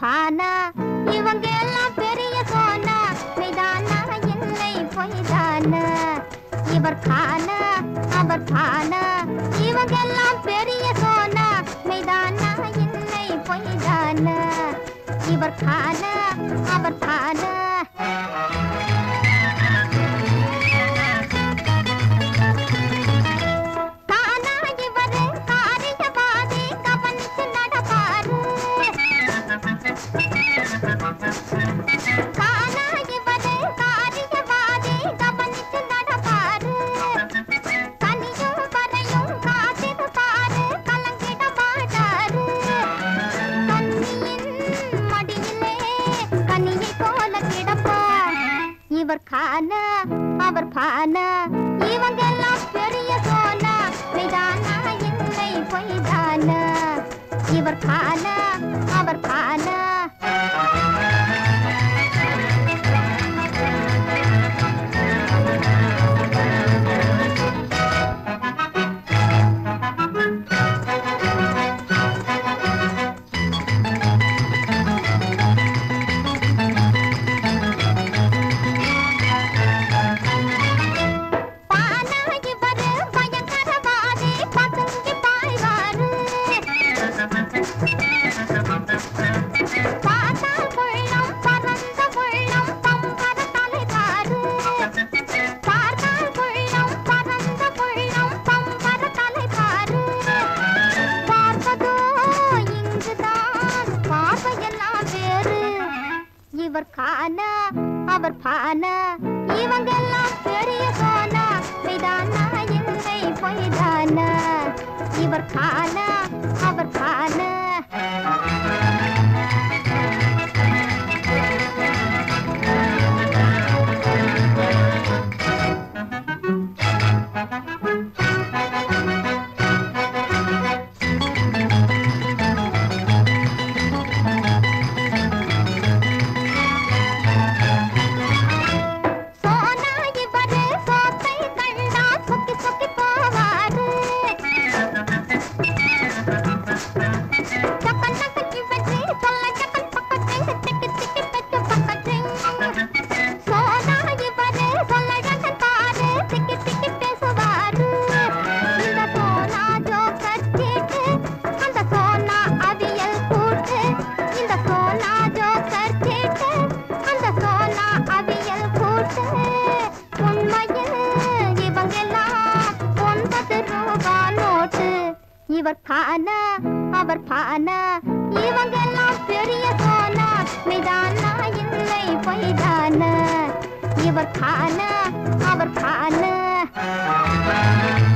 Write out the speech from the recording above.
பானா இவங்க எல்லாம் பெரிய சோனா மெய்தானா இல்லை பொய்தானா இவர் கானா அவர் பானா இவங்க எல்லாம் பெரிய சோனா மெய்தானா இல்லை பொய்தானா இவர் கானா அவர் பானா தானா இவரு காரியவாதி கவனிச்சு நடப்பாரு தானா இவரு காரியவாதி கவனிச்சு நடப்பாரு கனியும் வரையும் காத்திரு பாரு கலங்கிட மாட்டாரு கன்னியின் மடியிலே கனியை போல கிடப்பார் இவர் கானா அவர் பானா இவங்க எல்லாம் பெரிய சோனா மெய்தானா இல்லை பொய்தானா இவர் கானா அவர் பானா பானா இவரு பயங்கரவாதி பதுங்கி பாய்வாரு பார்த்தால் உள்ளம் பறந்த உள்ளம் பம்பர தலைவாரு பார்த்தால் உள்ளம் பறந்த உள்ளம் பம்பர தலைவாரு பார்ப்பதோ இங்குதான் பார்வையெல்லாம் வேறு இவர் கானா அவர் பானா இவங்க எல்லாம் பெரிய சோனா மெய்தானா இல்லை பொய்தானா இவர் கானா அவர் பானா சோனா இவரு சோத்தை கண்டா சொக்கி சொக்கி போவாரு சக்கன் சக்கி வச்சு சொல்ல சக்கன் பக்கத்தை திக்கி திக்கி பெற்று பக்கத்தை சோனா இவரு சொல்ல சக்கன் பாரு திக்கி திக்கி பேசுவாரு இந்த சோனா ஜோக்கர் சீட்டு அந்த சோனா அவியல் கூட்டு இந்த சோனா ஜோக்கர் சீட்டு அந்த சோனா அவியல் கூட்டு உண்மையில் இவங்கெல்லாம் ஒன்பது ரூபா நோட்டு இவர் பானா அவர் பானா இவங்கெல்லாம் பெரிய சோனா மெய்தானா இல்லை பொய்தானா இவர் பானா அவர் பானா